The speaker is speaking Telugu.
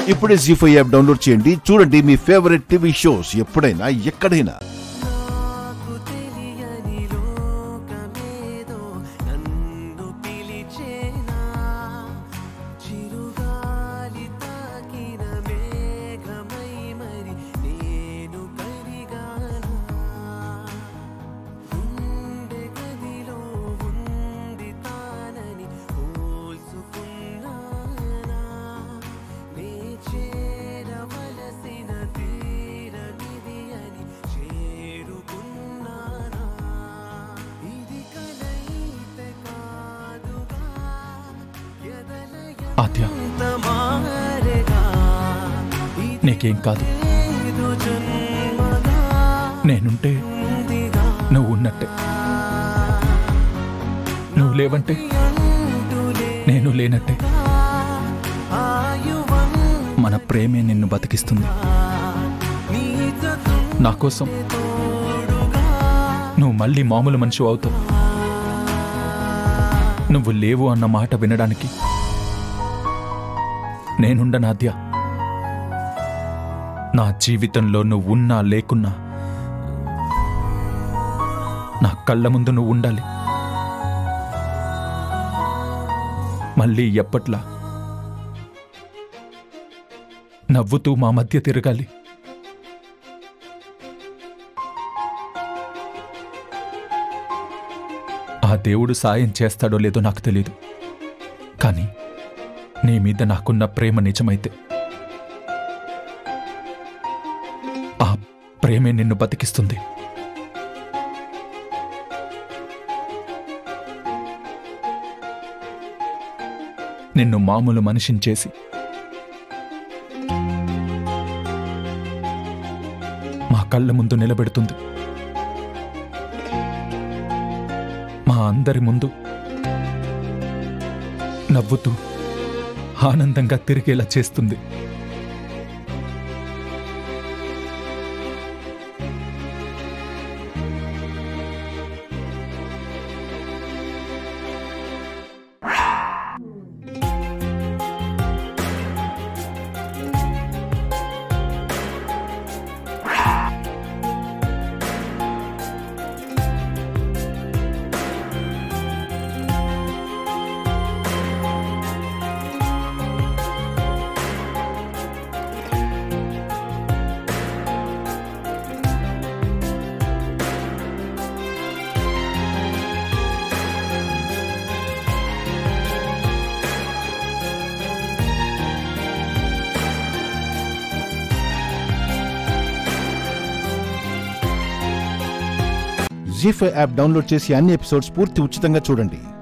ఇప్పుడే జీ ఫైవ్ యాప్ డౌన్లోడ్ చేయండి చూడండి మీ ఫేవరెట్ టీవీ షోస్ ఎప్పుడైనా ఎక్కడైనా నాకు తెలియని లోకమేదో నన్ను పిలిచేనా చిరుగాలి తాకిన మేఘమై మరి నేను కరిగానా గుండె గదిలో ఉంది తానని పోల్చుకున్నానా నే చేరవలసిన తీరనిది అని చేరుకున్నానా ఇది కలయితే కాదుగా ఆద్య ఎదలయంత మారెగా ఇది నీకేం కాదు ఏదో జన్మగా నేనుంటే ఉందిగా నువ్వు ఉన్నట్టే నువ్వు లేవంటే అంటులే నేను లేనట్టే ఆయువం మన ప్రేమే నిన్ను బతికిస్తుంది నీతో నా కోసం తోడుగా నువ్వు మళ్ళీ మామూలు మనిషి అవుతావు నువ్వు లేవు అన్న మాట వినడానికి నేనుండనాద్య నా జీవితంలో నువ్వు ఉన్నా లేకున్నా నా కళ్ళ ముందు నువ్వు ఉండాలి మళ్ళీ ఎప్పట్లా నవ్వుతూ మా మధ్య తిరగాలి ఆ దేవుడు సాయం చేస్తాడో లేదో నాకు తెలియదు కానీ నీ మీద నాకున్న ప్రేమ నిజమైతే ఆ ప్రేమే నిన్ను బతికిస్తుంది నిన్ను మామూలు మనిషిని చేసి మా కళ్ళ ముందు నిలబెడుతుంది మా అందరి ముందు నవ్వుతూ ఆనందంగా తిరిగేలా చేస్తుంది జీ ఫైవ్ యాప్ డౌన్లోడ్ చేసి అన్ని ఎపిసోడ్స్ పూర్తి ఉచితంగా చూడండి